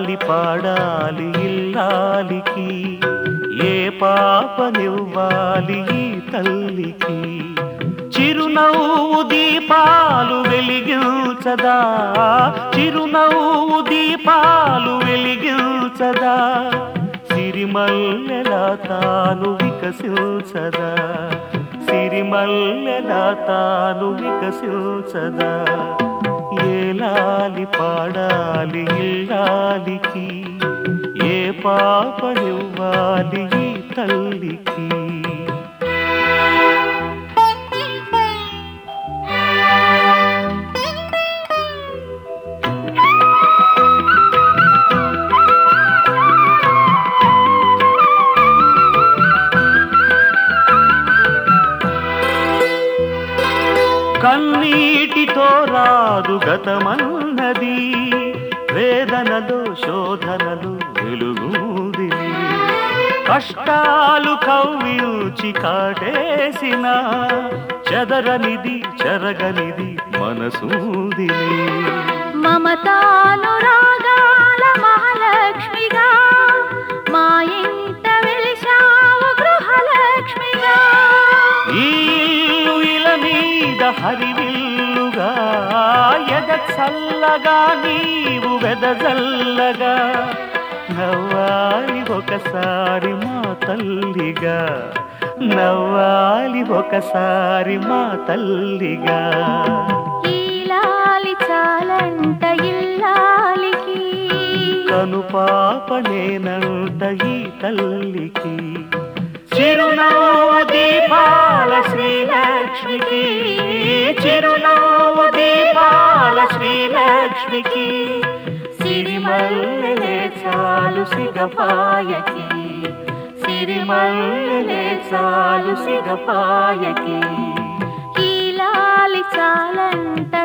ఏలాలి పాడాలి ఇల్లాలికి ఏ పాపనివ్వాలి ఈ తల్లికి చిరునవ్వు దీపాలు వెలిగించదా చిరునవ్వు దీపాలు వెలిగించదా సిరిమల్లెలా తాను వికసించదా సిరిమల్లెలా తాను వికసించదా ఏలాలి పాడాలి ఇల్లాలికి ఏ పాపనివ్వాలి ఈ తల్లికి కన్నీటితో రాదు గతమన్నది వేదనలు శోధనలు వెలుగుది కష్టాలు కవ్యూచి కాటేసిన చెదరనిది చెరగనిది మనసూది మమతానురాగాల మహాలక్ష్మిగా మా ఇంట వెలిశావు గృహలక్ష్మిగా ఈ ఇల్లు ఇల మీద హరివిల్లుగా ఎద చల్లగా నీవు వెదజల్లగా నవ్వాలి ఒకసారి మా తల్లిగా నవ్వాలి ఒకసారి మా తల్లిగా ఈలాలి చాలంట ఇల్లాలికి కను పాపనేనంట ఈ తల్లికి చిరునవ్వు దీపాల శ్రీలక్ష్మికి చిరునవ్వు దీపాల శ్రీలక్ష్మికి సిరిమల్లెలే చాలు సిగపాయకి సిరిమల్లెలే చాలు సిగపాయకి ఈలాలి చాలంట